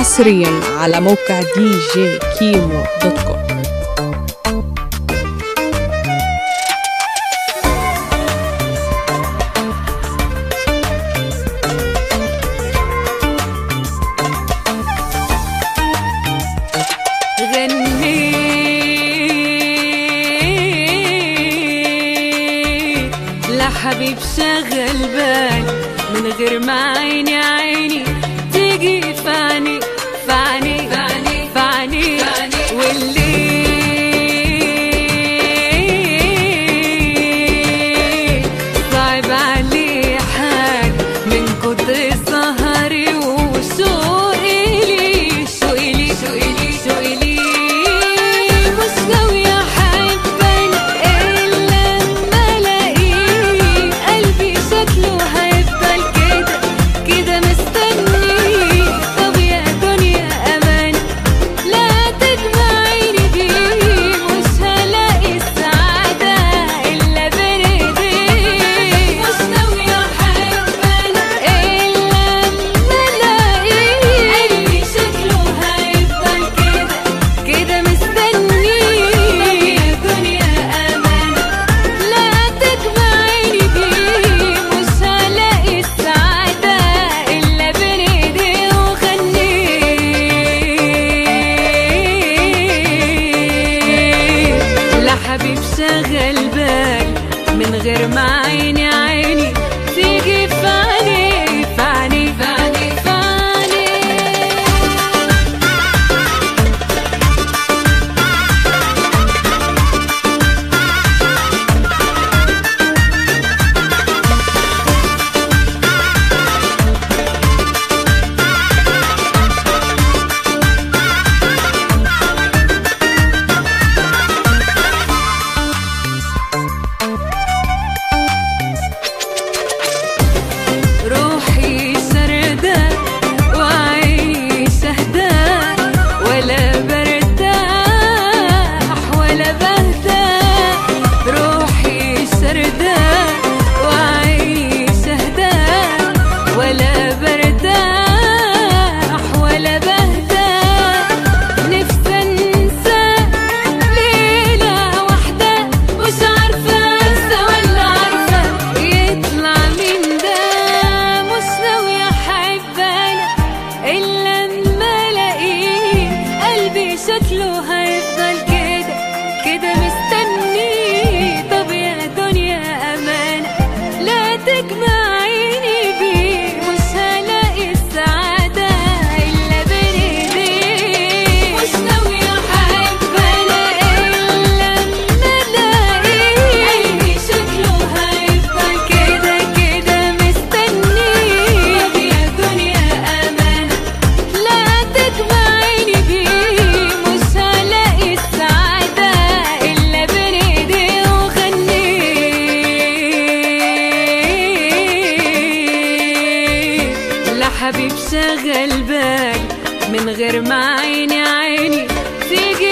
حصريا على موقع دي جي كيمو دوت كوم غنيت لحبيب شغل بال من غير ما عيني عيني تيجي فاني فاني فاني فاني والليل صعب عليه حال من كتر سهري وشوقي لي شوقي لي شوقي لي شوقي لي مش ناوية أحبك إلا لما ألاقيه قلبي شكله هيفضل كده كده مستني طب يا دنيا أمان لا تجمعيني بيه مش هلاقي السعادة إلا بين إيديه مش ناوية أحبك إلا لما ألاقيه قلبي شكله هيفضل كده كده مستني يا دنيا أمان لا تجمعيني بيه مش هلاقي السعادة إلا بين إيديه وخليه لا حبيب شغل بال من غير ما عيني عيني تيجي فاني فاني فاني فاني روحي سردة وعيني شهدة ولا برتاح ولا بهدى روحي سردة وعيني شهدة ولا برتاح ولا بهدى نفسي انسى ليلة واحدة مش عارفة انسى ولا عارفة يطلع من ده مش ناوية احب انا الا لما الاقيه قلبي شكله هيفضل كده كده مستني طب يا دنيا امانة لا تجمعيني بيه مش هلاقي السعادة الا بين ايديه مش ناوية احب انا الا لما الاقيه قلبي شكله هيفضل كده كده مستني طب يا دنيا امانة لا تجمعيني بيه مش هلاقي السعادة إلا بين إيديه وغنيه لا حبيب شغل بال من غير ما عيني عيني تيجي